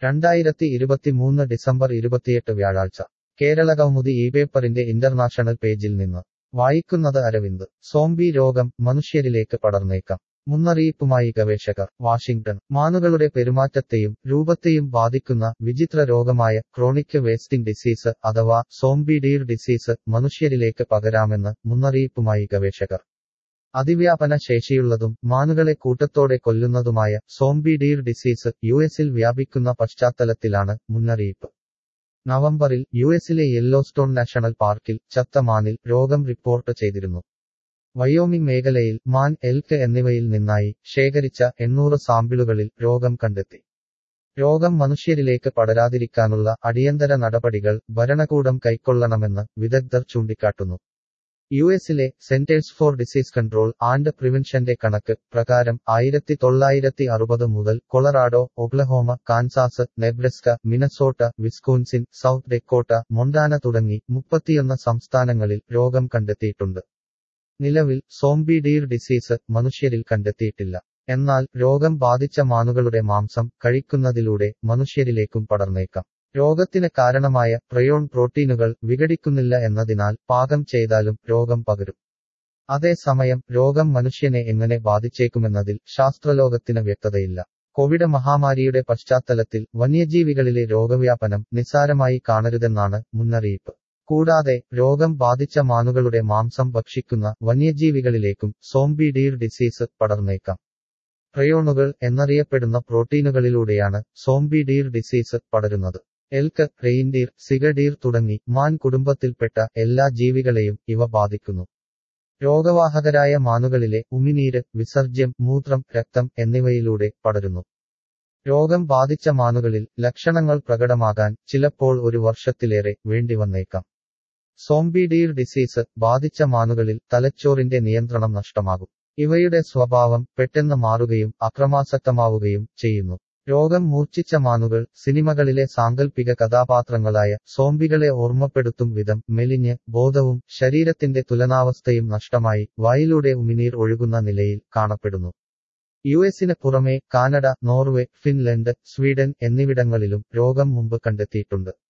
രണ്ടായിരത്തി ഇരുപത്തിമൂന്ന് ഡിസംബർ ഇരുപത്തിയെട്ട് വ്യാഴാഴ്ച കേരളകൗമുദി ഈ പേപ്പറിന്റെ ഇന്റർനാഷണൽ പേജിൽ നിന്ന് വായിക്കുന്നത് അരവിന്ദ് സോംബി രോഗം മനുഷ്യരിലേക്ക് പടർന്നേക്കാം മുന്നറിയിപ്പുമായി ഗവേഷകർ വാഷിംഗ്ടൺ മാനുകളുടെ പെരുമാറ്റത്തെയും രൂപത്തെയും ബാധിക്കുന്ന വിചിത്ര രോഗമായ ക്രോണിക് വേസ്റ്റിംഗ് ഡിസീസ് അഥവാ സോംബി ഡീർ ഡിസീസ് മനുഷ്യരിലേക്ക് പകരാമെന്ന് മുന്നറിയിപ്പുമായി ഗവേഷകർ അതിവ്യാപന ശേഷിയുള്ളതും മാനുകളെ കൂട്ടത്തോടെ കൊല്ലുന്നതുമായ സോംബി ഡീർ ഡിസീസ് യുഎസിൽ വ്യാപിക്കുന്ന പശ്ചാത്തലത്തിലാണ് മുന്നറിയിപ്പ് നവംബറിൽ യുഎസിലെ യെല്ലോസ്റ്റോൺ നാഷണൽ പാർക്കിൽ ചത്ത മാനിൽ രോഗം റിപ്പോർട്ട് ചെയ്തിരുന്നു വയോമിംഗ് മേഖലയിൽ മാൻ എൽക്ക് എന്നിവയിൽ നിന്നായി ശേഖരിച്ച എണ്ണൂറ് സാമ്പിളുകളിൽ രോഗം കണ്ടെത്തി രോഗം മനുഷ്യരിലേക്ക് പടരാതിരിക്കാനുള്ള അടിയന്തര നടപടികൾ ഭരണകൂടം കൈക്കൊള്ളണമെന്ന് വിദഗ്ധർ ചൂണ്ടിക്കാട്ടുന്നു യുഎസിലെ Centers for Disease Control and പ്രിവെൻഷന്റെ കണക്ക് പ്രകാരം ആയിരത്തി തൊള്ളായിരത്തി അറുപത് മുതൽ Colorado Oklahoma Kansas Nebraska Minnesota Wisconsin South Dakota Montana തുടങ്ങി മുപ്പത്തിയൊന്ന് സംസ്ഥാനങ്ങളിൽ രോഗം കണ്ടെത്തിയിട്ടുണ്ട് നിലവിൽ സോംബി ഡീർ ഡിസീസ് മനുഷ്യരിൽ കണ്ടെത്തിയിട്ടില്ല എന്നാൽ രോഗം ബാധിച്ച മാനുകളുടെ മാംസം കഴിക്കുന്നതിലൂടെ മനുഷ്യരിലേക്കും പടർന്നേക്കാം രോഗത്തിന് കാരണമായ പ്രയോൺ പ്രോട്ടീനുകൾ വിഘടിക്കുന്നില്ല എന്നതിനാൽ പാകം ചെയ്താലും രോഗം പകരും അതേസമയം രോഗം മനുഷ്യനെ എങ്ങനെ ബാധിച്ചേക്കുമെന്നതിൽ ശാസ്ത്രലോകത്തിന് വ്യക്തതയില്ല കോവിഡ് മഹാമാരിയുടെ പശ്ചാത്തലത്തിൽ വന്യജീവികളിലെ രോഗവ്യാപനം നിസ്സാരമായി കാണരുതെന്നാണ് മുന്നറിയിപ്പ് കൂടാതെ രോഗം ബാധിച്ച മാനുകളുടെ മാംസം ഭക്ഷിക്കുന്ന വന്യജീവികളിലേക്കും സോംബി ഡീർ ഡിസീസ് പടർന്നേക്കാം പ്രയോണുകൾ എന്നറിയപ്പെടുന്ന പ്രോട്ടീനുകളിലൂടെയാണ് സോംബി ഡീർ ഡിസീസ് പടരുന്നത് എൽക്ക് റെയിൻഡീർ സിഗഡീർ തുടങ്ങി മാൻ കുടുംബത്തിൽപ്പെട്ട എല്ലാ ജീവികളെയും ഇവ ബാധിക്കുന്നു രോഗവാഹകരായ മാനുകളിലെ ഉമിനീര് വിസർജ്യം മൂത്രം രക്തം എന്നിവയിലൂടെ പടരുന്നു രോഗം ബാധിച്ച മാനുകളിൽ ലക്ഷണങ്ങൾ പ്രകടമാകാൻ ചിലപ്പോൾ ഒരു വർഷത്തിലേറെ വേണ്ടിവന്നേക്കാം സോംബി ഡീർ ഡിസീസ് ബാധിച്ച മാനുകളിൽ തലച്ചോറിന്റെ നിയന്ത്രണം നഷ്ടമാകും ഇവയുടെ സ്വഭാവം പെട്ടെന്ന് മാറുകയും അക്രമാസക്തമാവുകയും ചെയ്യുന്നു രോഗം മൂർച്ഛിച്ച മാനുകൾ സിനിമകളിലെ സാങ്കല്പിക കഥാപാത്രങ്ങളായ സോംബികളെ ഓർമ്മപ്പെടുത്തും വിധം മെലിഞ്ഞ് ബോധവും ശരീരത്തിന്റെ തുലനാവസ്ഥയും നഷ്ടമായി വായിലൂടെ ഉമിനീർ ഒഴുകുന്ന നിലയിൽ കാണപ്പെടുന്നു യുഎസിന് പുറമെ കാനഡ നോർവേ ഫിൻലൻഡ് സ്വീഡൻ എന്നിവിടങ്ങളിലും രോഗം മുമ്പ് കണ്ടെത്തിയിട്ടുണ്ട്